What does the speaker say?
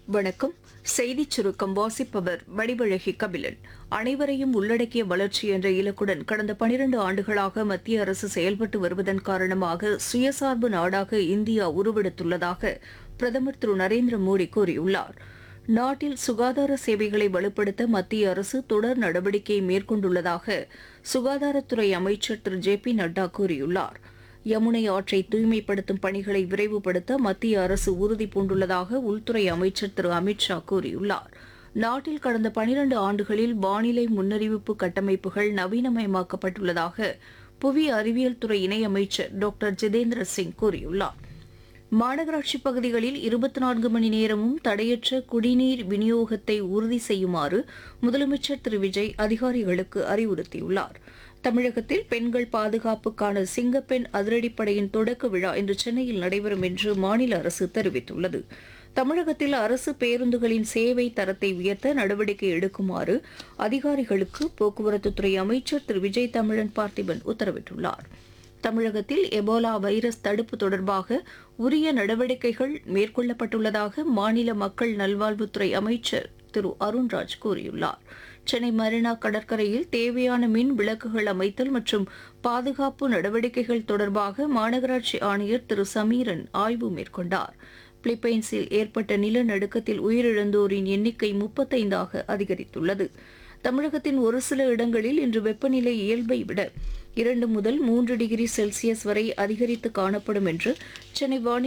வணக்கம் செய்திச் சுருக்கம் வாசிப்பவர் வடிவழகி கபிலன் அனைவரையும் உள்ளடக்கிய வளர்ச்சி என்ற இலக்குடன் கடந்த பனிரண்டு ஆண்டுகளாக மத்திய அரசு செயல்பட்டு வருவதன் காரணமாக சுயசார்பு நாடாக இந்தியா உருவெடுத்துள்ளதாக பிரதமர் திரு நரேந்திர மோடி கூறியுள்ளார் நாட்டில் சுகாதார சேவைகளை வலுப்படுத்த மத்திய அரசு தொடர் நடவடிக்கை மேற்கொண்டுள்ளதாக சுகாதாரத்துறை அமைச்சர் திரு ஜே பி நட்டா கூறியுள்ளார் யமுனை ஆற்றை தூய்மைப்படுத்தும் பணிகளை விரைவுபடுத்த மத்திய அரசு உறுதி பூண்டுள்ளதாக உள்துறை அமைச்சர் திரு அமித் ஷா கூறியுள்ளார் நாட்டில் கடந்த பனிரண்டு ஆண்டுகளில் வானிலை முன்னறிவிப்பு கட்டமைப்புகள் நவீனமயமாக்கப்பட்டுள்ளதாக புவி அறிவியல் துறை இணையமைச்சர் டாக்டர் ஜிதேந்திர சிங் கூறியுள்ளார் மாநகராட்சி பகுதிகளில் இருபத்தி நான்கு மணி நேரமும் தடையற்ற குடிநீர் விநியோகத்தை உறுதி செய்யுமாறு முதலமைச்சர் திரு விஜய் அதிகாரிகளுக்கு அறிவுறுத்தியுள்ளார் தமிழகத்தில் பெண்கள் பாதுகாப்புக்கான சிங்கப்பெண் அதிரடிப்படையின் தொடக்க விழா இன்று சென்னையில் நடைபெறும் என்று மாநில அரசு தெரிவித்துள்ளது தமிழகத்தில் அரசு பேருந்துகளின் சேவை தரத்தை உயர்த்த நடவடிக்கை எடுக்குமாறு அதிகாரிகளுக்கு போக்குவரத்துத்துறை அமைச்சர் திரு விஜய் தமிழன் பார்த்திபன் உத்தரவிட்டுள்ளார் தமிழகத்தில் எபோலா வைரஸ் தடுப்பு தொடர்பாக உரிய நடவடிக்கைகள் மேற்கொள்ளப்பட்டுள்ளதாக மாநில மக்கள் நல்வாழ்வுத்துறை அமைச்சர் திரு அருண்ராஜ் கூறியுள்ளார் சென்னை மெரினா கடற்கரையில் தேவையான மின் விளக்குகள் அமைத்தல் மற்றும் பாதுகாப்பு நடவடிக்கைகள் தொடர்பாக மாநகராட்சி ஆணையர் திரு சமீரன் ஆய்வு மேற்கொண்டார் பிலிப்பைன்ஸில் ஏற்பட்ட நிலநடுக்கத்தில் உயிரிழந்தோரின் எண்ணிக்கை முப்பத்தைந்தாக அதிகரித்துள்ளது தமிழகத்தின் ஒரு சில இடங்களில் இன்று வெப்பநிலை இயல்பை விட இரண்டு முதல் மூன்று டிகிரி செல்சியஸ் வரை அதிகரித்து காணப்படும் என்று சென்னை வானி